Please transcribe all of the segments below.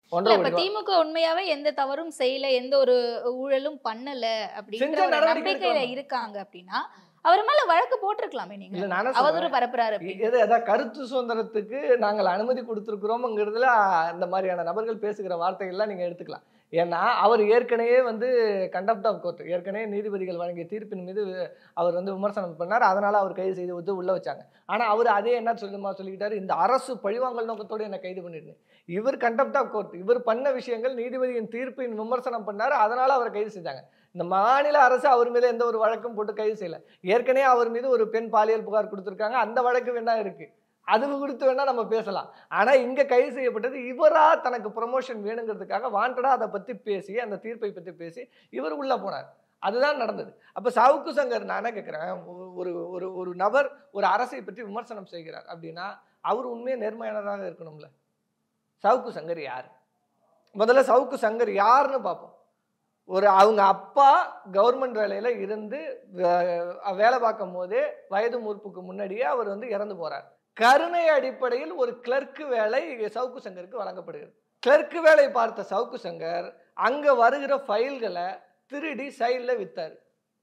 ஒன்றரை இல்ல, இப்ப கோடி ரூபாய். திமுக உண்மையாவே எந்த தவறும் செய்யல எந்த ஒரு ஊழலும் பண்ணல அப்படின்ற செஞ்ச ஒரு நடவடிக்கை நம்பிக்கையில எடுக்கலாமா? இருக்காங்க அப்படின்னா அவர் மேல வழக்கு போட்டிருக்கலாமே நீங்க இல்ல நானே அவதூறு சொல்றேன். பரப்புறாரு அப்படின்னு எது அதான் கருத்து சுதந்திரத்துக்கு நாங்கள் அனுமதி கொடுத்துருக்குறோம்ங்கிறதுல இந்த மாதிரியான நபர்கள் பேசுகிற வார்த்தைகள்லாம் நீங்க எடுத்துக்கலாம் ஏன்னா அவர் ஏற்கனவே வந்து கண்டப்ட் ஆஃப் கோர்ட் ஏற்கனவே நீதிபதிகள் வழங்கிய தீர்ப்பின் மீது அவர் வந்து விமர்சனம் பண்ணார் அதனால அவர் கைது செய்து வந்து உள்ள வச்சாங்க ஆனா அவர் அதே என்ன சொல்லுமா சொல்லிக்கிட்டாரு இந்த அரசு பழிவாங்கல் நோக்கத்தோடு என்ன கைது பண்ணிருந்தேன் இவர் கண்டப்ட் ஆஃப் கோர்ட் இவர் பண்ண விஷயங்கள் நீதிபதியின் தீர்ப்பின் விமர்சனம் பண்ணாரு அதனால அவரை கைது செஞ்சாங்க இந்த மாநில அரசு அவர் மீது எந்த ஒரு வழக்கும் போட்டு கைது செய்யல ஏற்கனவே அவர் மீது ஒரு பெண் பாலியல் புகார் கொடுத்துருக்காங்க அந்த வழக்கு வேணா இருக்கு அது குறித்து வேணா நம்ம பேசலாம் ஆனா இங்க கைது செய்யப்பட்டது இவரா தனக்கு ப்ரொமோஷன் வேணுங்கிறதுக்காக வாண்டடா அதை பத்தி பேசி அந்த தீர்ப்பை பத்தி பேசி இவர் உள்ள போனார் அதுதான் நடந்தது அப்ப சவுக்கு சங்கர் நான் என்ன கேட்கிறேன் ஒரு ஒரு ஒரு நபர் ஒரு அரசை பற்றி விமர்சனம் செய்கிறார் அப்படின்னா அவர் உண்மையே நேர்மையானதாக இருக்கணும்ல சவுக்கு சங்கர் யார் முதல்ல சவுக்கு சங்கர் யாருன்னு பார்ப்போம் ஒரு அவங்க அப்பா கவர்மெண்ட் வேலையில இருந்து வே- வேலை பார்க்கும் போதே வயது மூர்ப்புக்கு முன்னாடியே அவர் வந்து இறந்து போறார் கருணை அடிப்படையில் ஒரு கிளர்க்கு வேலை சவுக்கு சங்கருக்கு வழங்கப்படுகிறது கிளர்க்கு வேலை பார்த்த சவுக்கு சங்கர் அங்க வருகிற ஃபைல்களை திருடி சைடில் வித்தாரு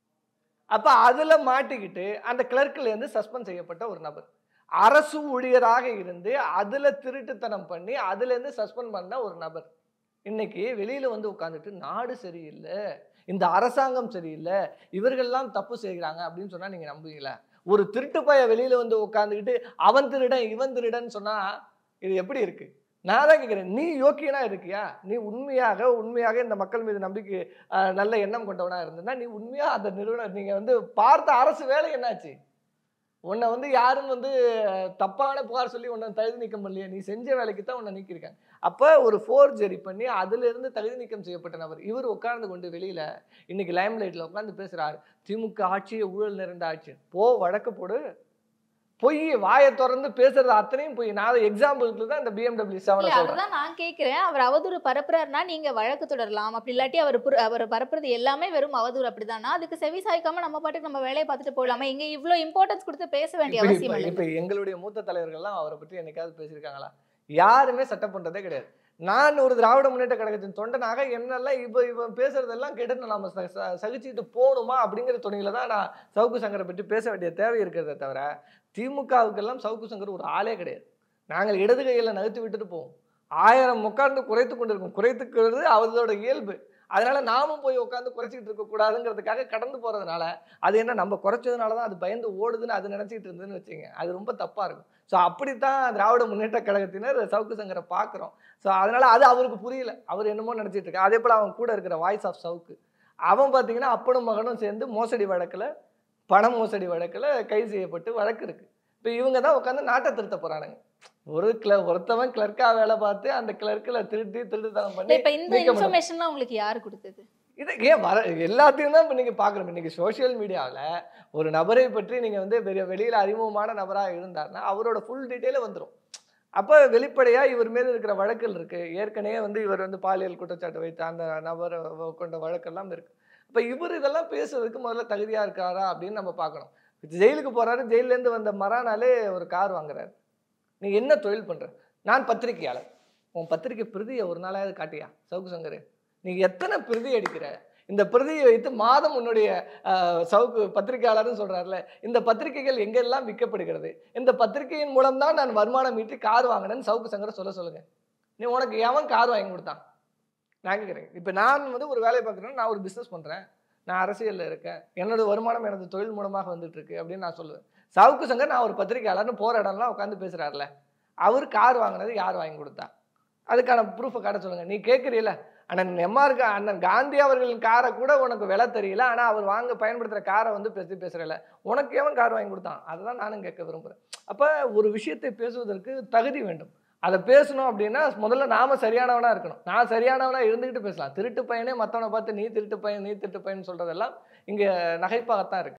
அப்ப அதுல மாட்டிக்கிட்டு அந்த கிளர்க்ல இருந்து சஸ்பெண்ட் செய்யப்பட்ட ஒரு நபர் அரசு ஊழியராக இருந்து அதுல திருட்டுத்தனம் பண்ணி அதுல இருந்து சஸ்பெண்ட் பண்ண ஒரு நபர் இன்னைக்கு வெளியில வந்து உட்காந்துட்டு நாடு சரியில்லை இந்த அரசாங்கம் சரியில்லை இவர்கள்லாம் தப்பு செய்கிறாங்க அப்படின்னு சொன்னா நீங்க நம்புவீங்களா ஒரு திருட்டு பைய வெளியில வந்து உட்காந்துக்கிட்டு அவன் திருடன் இவன் திருடன் சொன்னா இது எப்படி இருக்கு நான் தான் கேட்குறேன் நீ யோக்கியனா இருக்கியா நீ உண்மையாக உண்மையாக இந்த மக்கள் மீது நம்பிக்கை ஆஹ், நல்ல எண்ணம் கொண்டவனா இருந்ததுன்னா நீ உண்மையா அந்த நிறுவனம் நீங்க வந்து பார்த்த அரசு வேலை என்னாச்சு உன்னை வந்து யாரும் வந்து தப்பான புகார் சொல்லி உன்னை தகுதி நீக்கம் பண்ணலையே நீ செஞ்ச வேலைக்கு தான் உன்னை நீக்கியிருக்காங்க அப்போ ஒரு ஃபோர்ஜரி பண்ணி அதுல இருந்து தகுதி நீக்கம் செய்யப்பட்ட நபர் இவர் உட்கார்ந்து கொண்டு வெளியில இன்னைக்கு லைம் லைட்ல உட்கார்ந்து பேசுறாரு திமுக ஆட்சியை ஊழல் நிறைந்த ஆட்சி போ வழக்கு போடு பொய் வாயை திறந்து பேசுறது அத்தனையும் பொய் நான் எக்ஸாம்பிளுக்கு தான் இந்த பிஎம்டபிள்யூ இல்ல செவனை சொல்றேன் அதுதான் நான் கேக்குறேன் அவர் அவதூறு பரப்புறாருன்னா நீங்க வழக்கு தொடரலாம் அப்படி இல்லாட்டி அவர் புர- அவர் பரப்புறது எல்லாமே வெறும் அவதூறு அப்படிதானா அதுக்கு செவி சாய்க்காம நம்ம பாட்டுக்கு நம்ம வேலையை பார்த்துட்டு போயிடலாமா இங்க இவ்ளோ இம்பார்ட்டன்ஸ் கொடுத்து பேச வேண்டிய இப்ப- அவசியம் இப்ப- இல்லை இப்ப எங்களுடைய மூத்த தலைவர்கள்லாம் அவரை பற்றி என்னைக்காவது பேசியிருக்காங்களா யாருமே சட்டம் பண்றதே கிடையாது நான் ஒரு திராவிட முன்னேற்ற கழகத்தின் தொண்டனாக என்னெல்லாம் இப்ப இவன் பேசுறதெல்லாம் கேட்டு நாம ச- ச- சகிச்சுக்கிட்டு போகணுமா அப்படிங்கிற துணையில தான் நான் சவுக்கு சங்கரை பற்றி பேச வேண்டிய தேவை இருக்கிறதே தவிர திமுகவுக்கெல்லாம் சவுக்கு சங்கர் ஒரு ஆளே கிடையாது நாங்கள் இடது கையில நகர்த்தி விட்டுட்டு போவோம் ஆயிரம் உட்கார்ந்து குறைத்து கொண்டிருக்கோம் குறைத்துக்கிறது அவர்களோட இயல்பு அதனால நாமும் போய் உட்காந்து குறைச்சிக்கிட்டு இருக்க கூடாதுங்கிறதுக்காக கடந்து போறதுனால அது என்ன நம்ம குறைச்சதுனால தான் அது பயந்து ஓடுதுன்னு அது நினைச்சிட்டு இருந்ததுன்னு வச்சுங்க அது ரொம்ப தப்பா இருக்கும் ஸோ அப்படித்தான் திராவிட முன்னேற்ற கழகத்தினர் சவுக்கு சங்கரை பார்க்குறோம் ஸோ அதனால அது அவருக்கு புரியல அவர் என்னமோ நினைச்சிட்டு இருக்காரு அதே போல அவன் கூட இருக்கிற வாய்ஸ் ஆஃப் சவுக்கு அவன் பார்த்தீங்கன்னா அப்பனும் மகனும் சேர்ந்து மோசடி வழக்குல பண மோசடி வழக்குல கைது செய்யப்பட்டு வழக்கு இருக்கு இப்போ இவங்க தான் உட்காந்து நாட்டை திருத்த போறானுங்க ஒரு கிள ஒருத்தவன் கிளர்க்கா வேலை பார்த்து அந்த கிளர்க்கில் திருட்டி திருட்டுத்தனம் பண்ணி இப்ப இந்த நீக்க முடியும். இன்ஃபர்மேஷன்லாம் உங்களுக்கு யாரு கொடுத்தது இது ஏன் வர எல்லாத்தையும் தான் இப்போ நீங்கள் பார்க்குறோம் இன்னைக்கு சோஷியல் மீடியாவில் ஒரு நபரை பற்றி நீங்கள் வந்து பெரிய வெளியில் அறிமுகமான நபராக இருந்தாருன்னா அவரோட ஃபுல் டீட்டெயிலே வந்துடும் அப்போ வெளிப்படையாக இவர் மீது இருக்கிற வழக்குகள் இருக்குது ஏற்கனவே வந்து இவர் வந்து பாலியல் குற்றச்சாட்டு வைத்த அந்த நபரை கொண்ட வழக்கெல்லாம் இருக்குது அப்போ இவர் இதெல்லாம் பேசுறதுக்கு முதல்ல தகுதியாக இருக்காரா அப்படின்னு நம்ம பார்க்கணும் ஜெயிலுக்கு போகிறாரு ஜெயிலேருந்து வந்த மறானாலே ஒரு கார் வாங்குறாரு நீ என்ன தொழில் பண்ற நான் பத்திரிகையாளர் உன் பத்திரிகை பிரதியை ஒரு நாளாவது காட்டியா சவுக்கு சங்கர் நீ எத்தனை பிரதி அடிக்கிற இந்த பிரதியை வைத்து மாதம் உன்னுடைய ஆஹ், சவுக்கு பத்திரிகையாளர்னு சொல்றாருல இந்த பத்திரிகைகள் எங்கெல்லாம் விற்கப்படுகிறது இந்த பத்திரிகையின் மூலம் தான் நான் வருமானம் ஈட்டி கார் வாங்கினேன்னு சவுக்கு சங்கரை சொல்ல சொல்லுங்க நீ உனக்கு எவன் கார் வாங்கி கொடுத்தான் நான் கேட்குறேன் இப்போ நான் வந்து ஒரு வேலையை பார்க்குறேன் நான் ஒரு பிஸ்னஸ் பண்ணுறேன் நான் அரசியலில் இருக்கேன் என்னோட வருமானம் எனது தொழில் மூலமாக வந்துட்டு இருக்கு அப்படின்னு நான் சொல்லுவேன் சவுக்கு சங்கர் நான் ஒரு பத்திரிகையாளர்னு போகிற இடம்லாம் உட்காந்து பேசுகிறாருல அவர் கார் வாங்கினது யார் வாங்கி கொடுத்தா அதுக்கான ப்ரூஃபை காட்ட சொல்லுங்க நீ கேட்குறீல அண்ணன் எம்ஆர் அண்ணன் காந்தி அவர்களின் காரை கூட உனக்கு விலை தெரியல ஆனால் அவர் வாங்க பயன்படுத்துகிற காரை வந்து பேசி பேசுகிறல உனக்கு எவன் கார் வாங்கி கொடுத்தான் அதுதான் நானும் கேட்க விரும்புகிறேன் அப்போ ஒரு விஷயத்தை பேசுவதற்கு தகுதி வேண்டும் அதை பேசணும் அப்படின்னா முதல்ல நாம சரியானவனா இருக்கணும் நான் சரியானவனா இருந்துகிட்டு பேசலாம் திருட்டு பையனே மற்றவனை பார்த்து நீ திருட்டு பையன் நீ திருட்டு பையன் சொல்றதெல்லாம் இங்க நகைப்பாகத்தான் இருக்கு